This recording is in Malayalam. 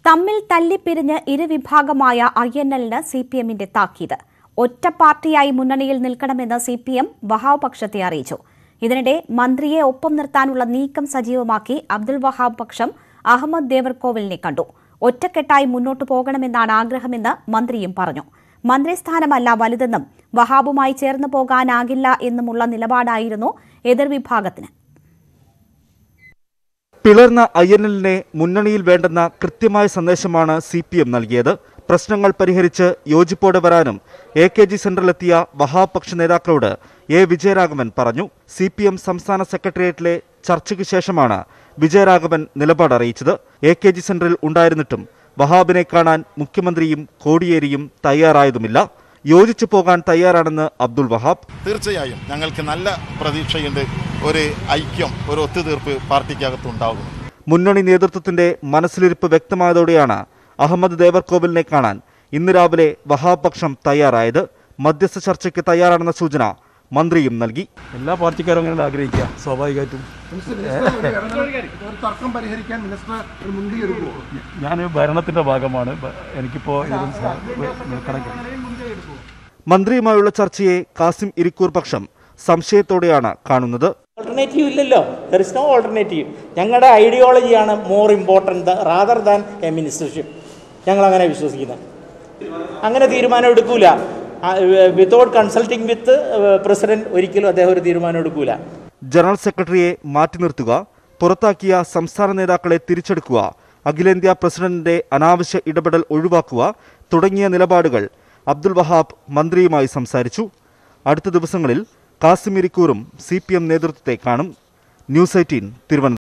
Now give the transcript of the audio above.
തമ്മിൽ തല്ലിപ്പിരിഞ്ഞ് ഇരുവിഭാഗമായ ഐ എൻ എല്ലിന് സി പി എമ്മിന്റെ താക്കീത് ഒറ്റ പാർട്ടിയായി മുന്നണിയിൽ നിൽക്കണമെന്ന് സി പി എം വഹാബ് പക്ഷത്തെ അറിയിച്ചു ഇതിനിടെ മന്ത്രിയെ ഒപ്പം നിർത്താനുള്ള നീക്കം സജീവമാക്കി അബ്ദുൽ വഹാബ് പക്ഷം അഹമ്മദ് ദേവർകോവിലിനെ കണ്ടു ഒറ്റക്കെട്ടായി മുന്നോട്ടു പോകണമെന്നാണ് ആഗ്രഹമെന്ന് മന്ത്രിയും പറഞ്ഞു മന്ത്രിസ്ഥാനമല്ല വലുതെന്നും വഹാബുമായി ചേർന്ന് പോകാനാകില്ല എന്നുമുള്ള നിലപാടായിരുന്നു എതിർവിഭാഗത്തിന് പിളർന്ന ഐ എൻ എല്ലിനെ മുന്നണിയിൽ വേണ്ടെന്ന കൃത്യമായ സന്ദേശമാണ് സി പി എം നൽകിയത് പ്രശ്നങ്ങൾ പരിഹരിച്ച് യോജിപ്പോടെ വരാനും എ കെ ജി സെന്ററിലെത്തിയ വഹാബ് പക്ഷ നേതാക്കളോട് എ വിജയരാഘവൻ പറഞ്ഞു സി പി എം സംസ്ഥാന സെക്രട്ടേറിയറ്റിലെ ചർച്ചയ്ക്ക് ശേഷമാണ് വിജയരാഘവൻ നിലപാട് അറിയിച്ചത് എ കെ ജി സെന്ററിൽ ഉണ്ടായിരുന്നിട്ടും വഹാബിനെ കാണാൻ മുഖ്യമന്ത്രിയും കോടിയേരിയും തയ്യാറായതുമില്ല യോജിച്ചു പോകാൻ തയ്യാറാണെന്ന് അബ്ദുൾ വഹാബ് തീർച്ചയായും ഞങ്ങൾക്ക് നല്ല പ്രതീക്ഷയുണ്ട് ഒരു ഐക്യം ഒരു ഒത്തുതീർപ്പ് പാർട്ടിക്കകത്തുണ്ടാകും മുന്നണി നേതൃത്വത്തിന്റെ മനസ്സിലിരിപ്പ് വ്യക്തമായതോടെയാണ് അഹമ്മദ് ദേവർകോവിലിനെ കാണാൻ ഇന്ന് രാവിലെ വഹാബ് പക്ഷം തയ്യാറായത് മധ്യസ്ഥ ചർച്ചയ്ക്ക് തയ്യാറാണെന്ന സൂചന മന്ത്രിയും നൽകി എല്ലാ പാർട്ടിക്കാരും അങ്ങനെ ആഗ്രഹിക്കുക സ്വാഭാവികമായിട്ടും ഒരു തർക്കം പരിഹരിക്കാൻ മിനിസ്റ്റർ ഒരു മുൻകൈ എടുക്കുമോ ഞാൻ ഭരണത്തിൻ്റെ ഭാഗമാണ് ബ- എനിക്കിപ്പോൾ ഇതിൽ സ- കണക്ക് മന്ത്രിയുമായുള്ള ചർച്ചയെ കാസിം ഇരിക്കൂർ പക്ഷം സംശയത്തോടെയാണ് കാണുന്നത് ഓൾട്ടർനേറ്റീവ് ഇല്ലല്ലോ ദർ ഇസ് നോ ഓൾട്ടർനേറ്റീവ് ഞങ്ങളുടെ ഐഡിയോളജിയാണ് more important rather than a ministership ഞങ്ങൾ അങ്ങനെ വിശ്വസിക്കുന്നത് അങ്ങനെ തീരുമാനം എടുക്കൂല വിത്തൗട്ട് കൺസൾട്ടിങ് വിത്ത് പ്രസിഡന്റ് ഒരിക്കലും അദ്ദേഹം ഒരു തീരുമാനം എടുക്കൂല ജനറൽ സെക്രട്ടറിയെ മാറ്റി നിർത്തുക പുറത്താക്കിയ സംസ്ഥാന നേതാക്കളെ തിരിച്ചെടുക്കുക അഖിലേന്ത്യാ പ്രസിഡന്റിന്റെ അനാവശ്യ ഇടപെടൽ ഒഴിവാക്കുക തുടങ്ങിയ നിലപാടുകൾ അബ്ദുൽ വഹാബ് മന്ത്രിയുമായി സംസാരിച്ചു അടുത്ത ദിവസങ്ങളിൽ കാസിം ഇരിക്കൂറും സി നേതൃത്വത്തെ കാണും ന്യൂസ് എയ്റ്റീൻ തിരുവനന്തപുരം